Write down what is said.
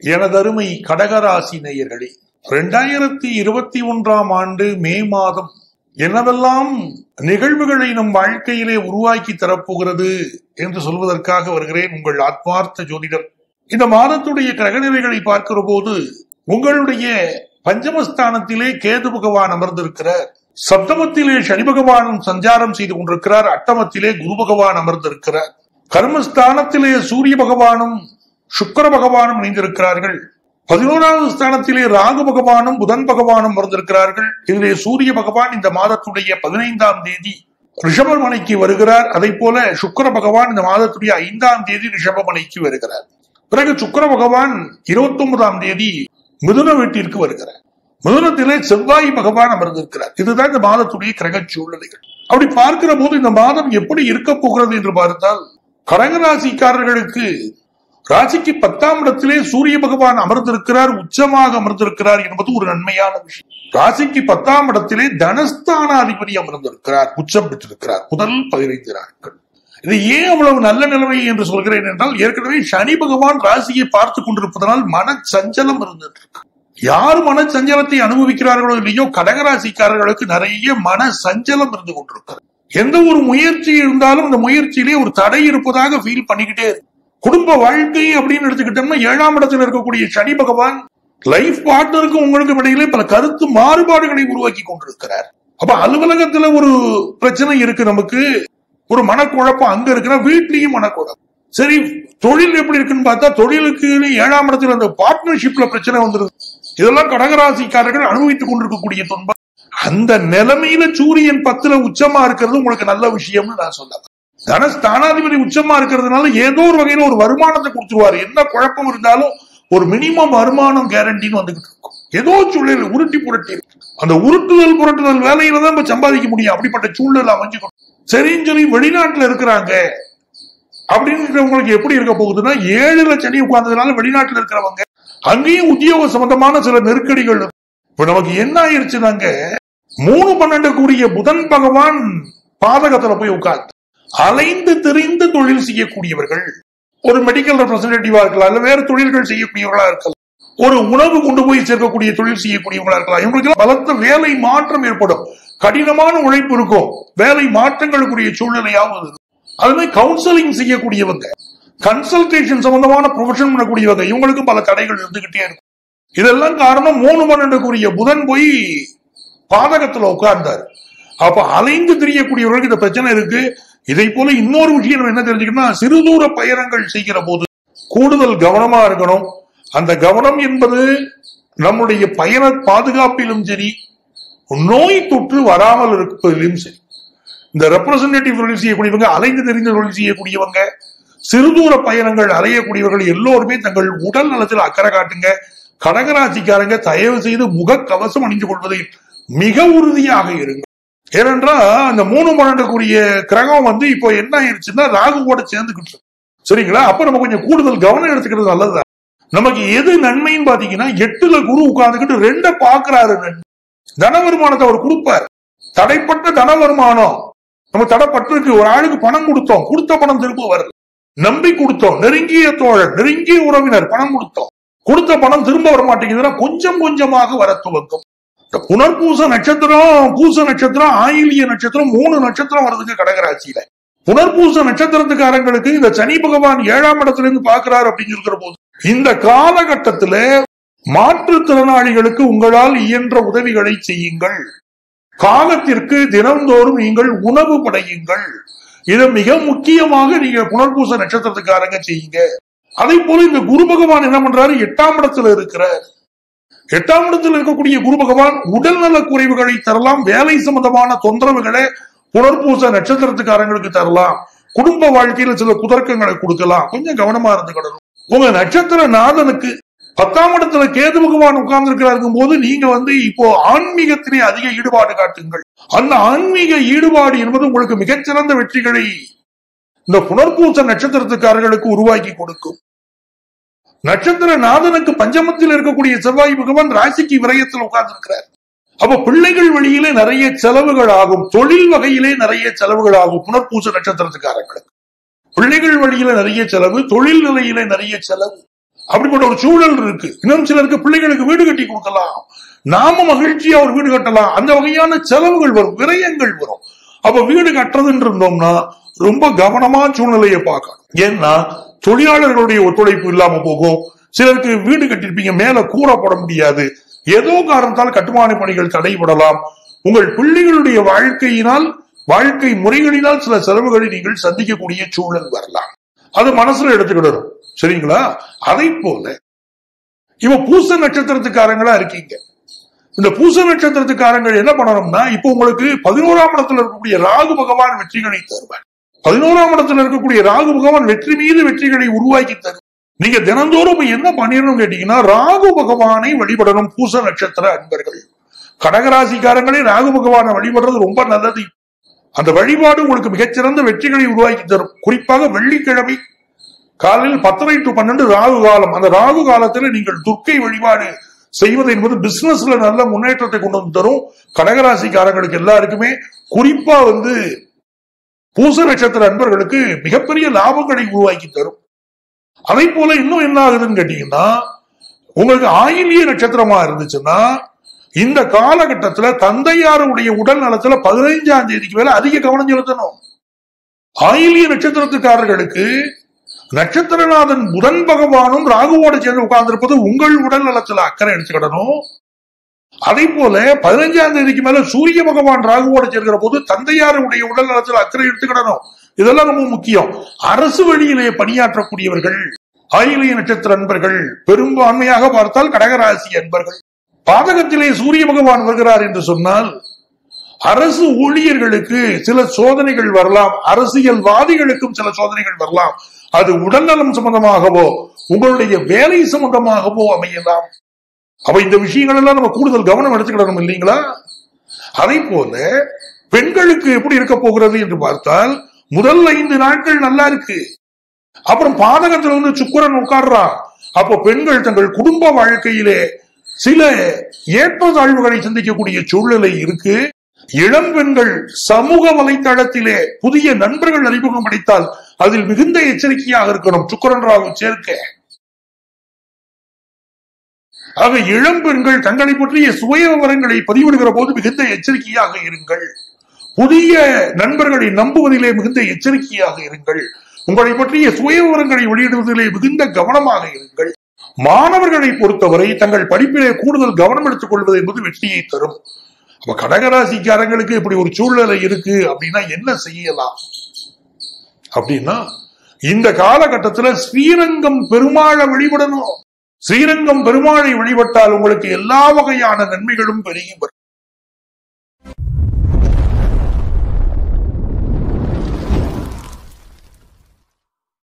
எனதருமை கடகராசி நேயர்களே இரண்டாயிரத்தி இருபத்தி ஒன்றாம் ஆண்டு மே மாதம் என்னவெல்லாம் நிகழ்வுகளை நம் வாழ்க்கையிலே உருவாக்கி தரப்போகிறது என்று சொல்வதற்காக வருகிறேன் உங்கள் ஆத்மார்த்த ஜோதிடர் இந்த மாதத்துடைய கிரகநிலைகளை பார்க்கிற போது உங்களுடைய பஞ்சமஸ்தானத்திலே கேது பகவான் அமர்ந்திருக்கிறார் சப்தமத்திலே சனி பகவானும் சஞ்சாரம் செய்து கொண்டிருக்கிறார் அட்டமத்திலே குரு பகவான் அமர்ந்திருக்கிறார் கர்மஸ்தானத்திலே சூரிய பகவானும் சுக்கர பகவானும் இணைந்திருக்கிறார்கள் பதினோராவது ஸ்தானத்திலே ராகு பகவானும் புதன் பகவானும் அமர்ந்திருக்கிறார்கள் இதிலே சூரிய பகவான் இந்த மாதத்துடைய பதினைந்தாம் தேதி ரிஷபமனைக்கு வருகிறார் அதை போல சுக்கர பகவான் இந்த மாதத்துடைய ஐந்தாம் தேதி ரிஷபமனைக்கு வருகிறார் பிறகு சுக்கர பகவான் இருபத்தி ஒன்பதாம் தேதி மிதுன வீட்டிற்கு வருகிறார் மிதுனத்திலே செவ்வாய் பகவான் அமர்ந்திருக்கிறார் இதுதான் இந்த மாதத்துடைய கிரக சூழ்நிலைகள் அப்படி பார்க்கிற போது இந்த மாதம் எப்படி இருக்க போகிறது என்று பார்த்தால் கடகராசிக்காரர்களுக்கு ராசிக்கு பத்தாம் இடத்திலே சூரிய பகவான் அமர்ந்திருக்கிறார் உச்சமாக அமர்ந்திருக்கிறார் என்பது ஒரு நன்மையான விஷயம் ராசிக்கு பத்தாம் இடத்திலே தனஸ்தானாதிபதி அமர்ந்திருக்கிறார் உச்சம் பெற்றிருக்கிறார் முதல் பதினைந்து நாட்கள் இது ஏன் அவ்வளவு நல்ல நிலைமை என்று சொல்கிறேன் என்றால் ஏற்கனவே சனி பகவான் ராசியை பார்த்துக் கொண்டிருப்பதனால் மன சஞ்சலம் இருந்துட்டு இருக்கு யார் மன சஞ்சலத்தை அனுபவிக்கிறார்களோ இல்லையோ கடகராசிக்காரர்களுக்கு நிறைய மன சஞ்சலம் இருந்து கொண்டிருக்கிறது எந்த ஒரு முயற்சி இருந்தாலும் அந்த முயற்சியிலே ஒரு தடை இருப்பதாக ஃபீல் பண்ணிக்கிட்டே இருக்கு குடும்ப வாழ்க்கை அப்படின்னு எடுத்துக்கிட்டோம்னா ஏழாம் இடத்தில் இருக்கக்கூடிய சனி பகவான் லைஃப் பார்ட்னருக்கும் உங்களுக்கும் இடையிலே பல கருத்து மாறுபாடுகளை உருவாக்கி கொண்டிருக்கிறார் அப்ப அலுவலகத்துல ஒரு பிரச்சனை இருக்கு நமக்கு ஒரு மனக்குழப்பம் அங்க இருக்குன்னா வீட்லயும் மனக்குழப்பம் சரி தொழில் எப்படி இருக்குன்னு பார்த்தா தொழிலுக்கு ஏழாம் இடத்துல அந்த பார்ட்னர்ஷிப்ல பிரச்சனை வந்துருது இதெல்லாம் கடகராசிக்காரர்கள் அனுபவித்துக் கொண்டிருக்கக்கூடிய துன்பம் அந்த நிலைமையில சூரியன் பத்துல உச்சமா இருக்கிறது உங்களுக்கு நல்ல விஷயம்னு நான் சொல்ல தனஸ்தானாதிபதி உச்சமா இருக்கிறதுனால ஏதோ ஒரு வகையில ஒரு வருமானத்தை கொடுத்துருவாரு என்ன குழப்பம் இருந்தாலும் ஒரு மினிமம் வருமானம் கேரண்டின்னு வந்துகிட்டு இருக்கும் ஏதோ சூழல் உருட்டி புரட்டி அந்த உருட்டுதல் புரட்டுதல் வேலையில தான் இப்ப சம்பாதிக்க முடியும் அப்படிப்பட்ட சூழல் அமைஞ்சுக்கணும் சரின்னு சொல்லி வெளிநாட்டுல இருக்கிறாங்க அப்படின்றவங்களுக்கு எப்படி இருக்க போகுதுன்னா ஏழுல சனி உட்கார்ந்ததுனால வெளிநாட்டுல இருக்கிறவங்க அங்கேயும் உத்தியோக சம்பந்தமான சில நெருக்கடிகள் இருக்கு. இப்ப நமக்கு என்ன ஆயிருச்சுனாங்க மூணு பன்னெண்டு கூடிய புதன் பகவான் பாதகத்துல போய் உட்கார்ந்து அலைந்து திரிந்து தொழில் செய்யக்கூடியவர்கள் ஒரு மெடிக்கல் ரெப்ரசன்டேட்டிவா இருக்கலாம் இல்ல வேற தொழில்கள் செய்யக்கூடியவர்களா இருக்கலாம் ஒரு உணவு கொண்டு போய் சேர்க்கக்கூடிய தொழில் செய்யக்கூடியவங்களா இருக்கலாம் இவங்களுக்கு பலத்த வேலை மாற்றம் ஏற்படும் கடினமான உழைப்பு இருக்கும் வேலை மாற்றங்களுக்குரிய சூழ்நிலையாவது இருக்கும் அது மாதிரி கவுன்சிலிங் செய்யக்கூடியவங்க கன்சல்டேஷன் சம்பந்தமான ப்ரொஃபஷன் பண்ணக்கூடியவங்க இவங்களுக்கு பல தடைகள் இருந்துகிட்டே இருக்கும் இதெல்லாம் காரணம் மூணு பன்னெண்டுக்குரிய புதன் போய் பாதகத்துல உட்கார்ந்தார் அப்ப அலைந்து திரியக்கூடியவர்களுக்கு இந்த பிரச்சனை இருக்கு இதை போல இன்னொரு விஷயம் நம்ம என்ன தெரிஞ்சுக்கணும்னா சிறு தூர பயணங்கள் செய்கிற போது கூடுதல் கவனமா இருக்கணும் அந்த கவனம் என்பது நம்முடைய பயண பாதுகாப்பிலும் சரி நோய் தொற்று வராமல் இருப்பதிலும் சரி இந்த ரெப்ரசன்டேட்டிவ் தொழில் செய்யக்கூடியவங்க அலைந்து தெரிந்த தொழில் செய்யக்கூடியவங்க சிறுதூர பயணங்கள் அலையக்கூடியவர்கள் எல்லோருமே தங்கள் உடல் நலத்தில் அக்கறை காட்டுங்க கடகராசிக்காரங்க தயவு செய்து முகக்கவசம் அணிந்து கொள்வதை மிக உறுதியாக இருங்க ஏனென்றால் அந்த மூணு பன்னெண்டுக்குரிய கிரகம் வந்து இப்போ என்ன ஆயிருச்சுன்னா ராகு கூட சேர்ந்துக்கிட்டு இருக்கு. சரிங்களா அப்ப நம்ம கொஞ்சம் கூடுதல் கவனம் எடுத்துக்கிறது நல்லதுதான் நமக்கு எது நன்மைன்னு பாத்தீங்கன்னா எட்டுல குரு உட்கார்ந்துக்கிட்டு ரெண்ட பாக்குறாரு நன்மை. தன வருமானத்தை அவர் கொடுப்பார் தடைப்பட்ட தன வருமானம் நம்ம தடைப்பட்டிருக்கு ஒரு ஆளுக்கு பணம் கொடுத்தோம் கொடுத்த பணம் திரும்ப வரல நம்பி கொடுத்தோம் நெருங்கிய தோழர் நெருங்கிய உறவினர் பணம் கொடுத்தோம் கொடுத்த பணம் திரும்ப வர மாட்டேங்குதுன்னா கொஞ்சம் கொஞ்சமாக வர துவங்கும் இந்த புனர்பூச நட்சத்திரம் பூச நட்சத்திரம் ஆயிலிய நட்சத்திரம் மூணு நட்சத்திரம் வருதுங்க கடகராசியில புனர்பூச நட்சத்திரத்துக்காரங்களுக்கு இந்த சனி பகவான் ஏழாம் இடத்துல இருந்து பாக்குறாரு அப்படின்னு இருக்கிற போது இந்த காலகட்டத்துல மாற்றுத்திறனாளிகளுக்கு உங்களால் இயன்ற உதவிகளை செய்யுங்கள் காலத்திற்கு தினந்தோறும் நீங்கள் உணவு படையுங்கள் இது மிக முக்கியமாக நீங்க புனர்பூச நட்சத்திரத்துக்காரங்க செய்யுங்க அதே போல இந்த குரு பகவான் என்ன பண்றாரு எட்டாம் இடத்துல இருக்கிறார் எட்டாம் இடத்தில் இருக்கக்கூடிய குரு பகவான் உடல்நல குறைவுகளை தரலாம் வேலை சம்பந்தமான தொந்தரவுகளை புனர்பூச நட்சத்திரத்துக்காரங்களுக்கு தரலாம் குடும்ப வாழ்க்கையில சில குதர்க்கங்களை கொடுக்கலாம் கொஞ்சம் கவனமா இருந்துக்கிடணும் உங்க நட்சத்திர நாதனுக்கு பத்தாம் இடத்துல கேது பகவான் உட்கார்ந்து இருக்கிறாருக்கும் போது நீங்க வந்து இப்போ ஆன்மீகத்திலே அதிக ஈடுபாடு காட்டுங்கள் அந்த ஆன்மீக ஈடுபாடு என்பது உங்களுக்கு மிகச்சிறந்த வெற்றிகளை இந்த புனர்பூச நட்சத்திரத்துக்காரர்களுக்கு உருவாக்கி கொடுக்கும் நட்சத்திர நாதனுக்கு பஞ்சமத்தில் இருக்கக்கூடிய செவ்வாய் பகவான் ராசிக்கு விரயத்தில் உட்கார்ந்து இருக்கிறார் அப்ப பிள்ளைகள் வழியிலே நிறைய செலவுகள் ஆகும் தொழில் வகையிலே நிறைய செலவுகள் ஆகும் புனர்பூச நட்சத்திரத்துக்காரங்களுக்கு பிள்ளைகள் வழியில நிறைய செலவு தொழில் நிலையில நிறைய செலவு அப்படிப்பட்ட ஒரு சூழல் இருக்கு இன்னும் சிலருக்கு பிள்ளைகளுக்கு வீடு கட்டி கொடுக்கலாம் நாம மகிழ்ச்சியா ஒரு வீடு கட்டலாம் அந்த வகையான செலவுகள் வரும் விரயங்கள் வரும் அப்ப வீடு கட்டுறதுன்னு இருந்தோம்னா ரொம்ப கவனமா சூழ்நிலையை பார்க்கணும் ஏன்னா தொழிலாளர்களுடைய ஒத்துழைப்பு இல்லாம போகும் சிலருக்கு வீடு கட்டிருப்பீங்க மேல கூரை போட முடியாது ஏதோ காரணத்தால் கட்டுமான பணிகள் தடைபடலாம் உங்கள் பிள்ளைகளுடைய வாழ்க்கையினால் வாழ்க்கை முறைகளினால் சில செலவுகளை நீங்கள் சந்திக்கக்கூடிய சூழல் வரலாம் அது மனசுல எடுத்துக்கிடணும் சரிங்களா அதை போல இவ பூச நட்சத்திரத்துக்காரங்களா இருக்கீங்க இந்த பூச நட்சத்திரத்துக்காரங்கள் என்ன பண்ணணும்னா இப்போ உங்களுக்கு பதினோராம் இடத்துல இருக்கக்கூடிய ராகு பகவான் வெற்றிகளை தருவார் பதினோராம் இடத்துல இருக்கக்கூடிய ராகு பகவான் வெற்றி மீது வெற்றிகளை உருவாக்கி தரும் நீங்க தினந்தோறும் இப்ப என்ன பண்ணிடணும் கேட்டீங்கன்னா ராகு பகவானை வழிபடணும் பூச நட்சத்திர அன்பர்கள் கடகராசிக்காரங்களே ராகு பகவானை வழிபடுறது ரொம்ப நல்லது அந்த வழிபாடு உங்களுக்கு மிகச்சிறந்த வெற்றிகளை உருவாக்கி தரும் குறிப்பாக வெள்ளிக்கிழமை காலையில் பத்தரை டு பன்னெண்டு ராகு காலம் அந்த ராகு காலத்துல நீங்கள் துர்க்கை வழிபாடு செய்வது என்பது பிசினஸ்ல நல்ல முன்னேற்றத்தை கொண்டு வந்து தரும் கடகராசிக்காரங்களுக்கு எல்லாருக்குமே குறிப்பா வந்து பூச நட்சத்திர அன்பர்களுக்கு மிகப்பெரிய லாபங்களை உருவாக்கி தரும் அதே போல இன்னும் என்ன ஆகுதுன்னு கேட்டீங்கன்னா உங்களுக்கு ஆயிலிய நட்சத்திரமா இருந்துச்சுன்னா இந்த காலகட்டத்துல தந்தையாருடைய உடல் நலத்துல பதினைஞ்சாம் தேதிக்கு மேல அதிக கவனம் செலுத்தணும் ஆயிலிய நட்சத்திரத்துக்காரர்களுக்கு நட்சத்திரநாதன் புதன் பகவானும் ராகுவோட சேர்ந்து உட்கார்ந்திருப்பது உங்கள் உடல் நலத்துல அக்கறை எடுத்துக்கிடணும் அதே போல பதினைஞ்சாம் தேதிக்கு மேல சூரிய பகவான் ராகுவோட சேர்க்கிற போது தந்தையாருடைய உடல் நலத்துல அக்கறை எடுத்துக்கிடணும் இதெல்லாம் ரொம்ப முக்கியம் அரசு வழியிலே பணியாற்றக்கூடியவர்கள் ஆயிலிய நட்சத்திர அன்பர்கள் பெரும்பான்மையாக பார்த்தால் கடகராசி அன்பர்கள் பாதகத்திலே சூரிய பகவான் வருகிறார் என்று சொன்னால் அரசு ஊழியர்களுக்கு சில சோதனைகள் வரலாம் அரசியல்வாதிகளுக்கும் சில சோதனைகள் வரலாம் அது உடல்நலம் சம்பந்தமாகவோ உங்களுடைய வேலை சம்பந்தமாகவோ அமையலாம் அப்ப இந்த விஷயங்கள் எல்லாம் நம்ம கூடுதல் கவனம் எடுத்துக்கிடணும் இல்லைங்களா அதே போல பெண்களுக்கு எப்படி இருக்க போகிறது என்று பார்த்தால் முதல் ஐந்து நாட்கள் நல்லா இருக்கு அப்புறம் பாதகத்துல வந்து சுக்கரன் உட்கார்றான் அப்போ பெண்கள் தங்கள் குடும்ப வாழ்க்கையிலே சில ஏற்றத்தாழ்வுகளை சந்திக்கக்கூடிய சூழ்நிலை இருக்கு இளம் பெண்கள் சமூக வலைத்தளத்திலே புதிய நண்பர்கள் அறிமுகம் அளித்தால் அதில் மிகுந்த எச்சரிக்கையாக இருக்கணும் சுக்கரன் ராகு சேர்க்க ஆக இளம் பெண்கள் தங்களை பற்றிய சுய விவரங்களை பதிவிடுகிற போது மிகுந்த எச்சரிக்கையாக இருங்கள் புதிய நண்பர்களை நம்புவதிலே மிகுந்த எச்சரிக்கையாக இருங்கள் உங்களை பற்றிய சுய விவரங்களை வெளியிடுவதிலே மிகுந்த கவனமாக இருங்கள் மாணவர்களை பொறுத்தவரை தங்கள் படிப்பிலே கூடுதல் கவனம் எடுத்துக் கொள்வது என்பது வெற்றியை தரும் அப்ப கடகராசிக்காரங்களுக்கு இப்படி ஒரு சூழ்நிலை இருக்கு அப்படின்னா என்ன செய்யலாம் அப்படின்னா இந்த காலகட்டத்துல ஸ்ரீரங்கம் பெருமாளை வழிபடணும் ஸ்ரீரங்கம் பெருமாளை வழிபட்டால் உங்களுக்கு எல்லா வகையான நன்மைகளும் பெருகி வரும்